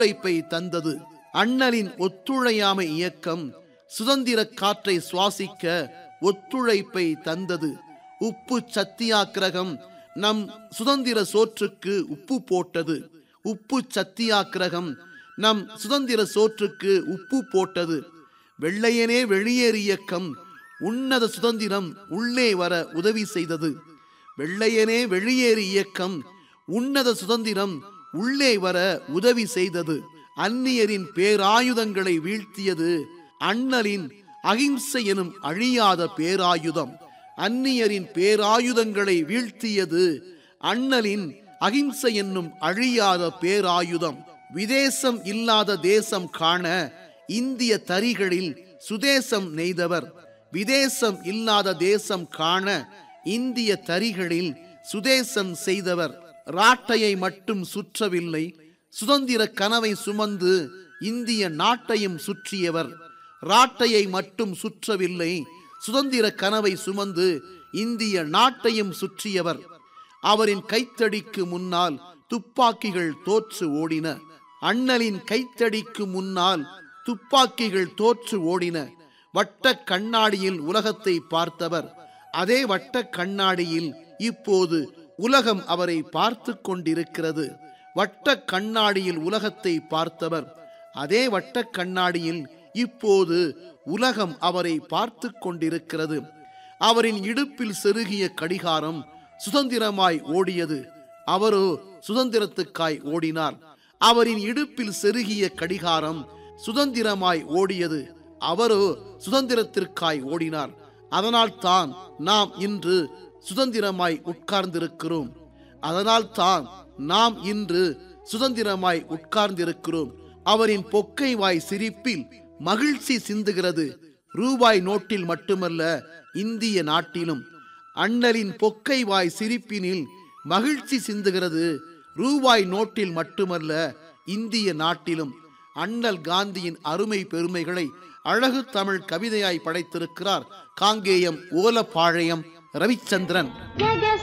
ஒத்துழைப்பை தந்தது அண்ணலின் ஒத்துழையாமை இயக்கம் சுதந்திர காற்றை சுவாசிக்க ஒத்துழைப்பை தந்தது உப்பு சத்தியாக்கிரகம் நம் சுதந்திர சோற்றுக்கு உப்பு போட்டது உப்பு சத்தியாக்கிரகம் நம் சுதந்திர சோற்றுக்கு உப்பு போட்டது வெள்ளையனே வெளியேறு இயக்கம் உன்னத சுதந்திரம் உள்ளே வர உதவி செய்தது வெள்ளையனே வெளியேறு இயக்கம் உன்னத சுதந்திரம் உள்ளே வர உதவி செய்தது அந்நியரின் பேராயுதங்களை வீழ்த்தியது அண்ணலின் அகிம்சை எனும் அழியாத பேராயுதம் அந்நியரின் பேராயுதங்களை வீழ்த்தியது அண்ணலின் அகிம்சை என்னும் அழியாத பேராயுதம் விதேசம் இல்லாத தேசம் காண இந்திய தறிகளில் சுதேசம் நெய்தவர் விதேசம் இல்லாத தேசம் காண இந்திய தறிகளில் சுதேசம் செய்தவர் ராட்டையை மட்டும் சுற்றவில்லை சுதந்திர கனவை சுமந்து இந்திய நாட்டையும் சுற்றியவர் ராட்டையை மட்டும் சுற்றவில்லை சுதந்திர கனவை சுமந்து இந்திய நாட்டையும் சுற்றியவர் அவரின் கைத்தடிக்கு முன்னால் துப்பாக்கிகள் தோற்று ஓடின அண்ணலின் கைத்தடிக்கு முன்னால் துப்பாக்கிகள் தோற்று ஓடின வட்ட கண்ணாடியில் உலகத்தை பார்த்தவர் அதே வட்ட கண்ணாடியில் இப்போது உலகம் அவரை பார்த்து கொண்டிருக்கிறது வட்ட கண்ணாடியில் உலகத்தை பார்த்தவர் அதே வட்ட கண்ணாடியில் இப்போது உலகம் அவரை பார்த்து கொண்டிருக்கிறது அவரின் இடுப்பில் செருகிய கடிகாரம் சுதந்திரமாய் ஓடியது அவரோ சுதந்திரத்துக்காய் ஓடினார் அவரின் இடுப்பில் செருகிய கடிகாரம் சுதந்திரமாய் ஓடியது அவரோ சுதந்திரத்திற்காய் ஓடினார் அதனால் தான் நாம் இன்று சுதந்திரமாய் உட்கார்ந்திருக்கிறோம் அதனால் தான் நாம் இன்று சுதந்திரமாய் உட்கார்ந்திருக்கிறோம் அவரின் பொக்கை வாய் சிரிப்பில் மகிழ்ச்சி சிந்துகிறது ரூபாய் நோட்டில் மட்டுமல்ல இந்திய நாட்டிலும் அண்ணலின் பொக்கை வாய் சிரிப்பினில் மகிழ்ச்சி சிந்துகிறது ரூபாய் நோட்டில் மட்டுமல்ல இந்திய நாட்டிலும் அண்ணல் காந்தியின் அருமை பெருமைகளை அழகு தமிழ் கவிதையாய் படைத்திருக்கிறார் காங்கேயம் ஓலப்பாளையம் ரவிச்சந்திரன் ஜெக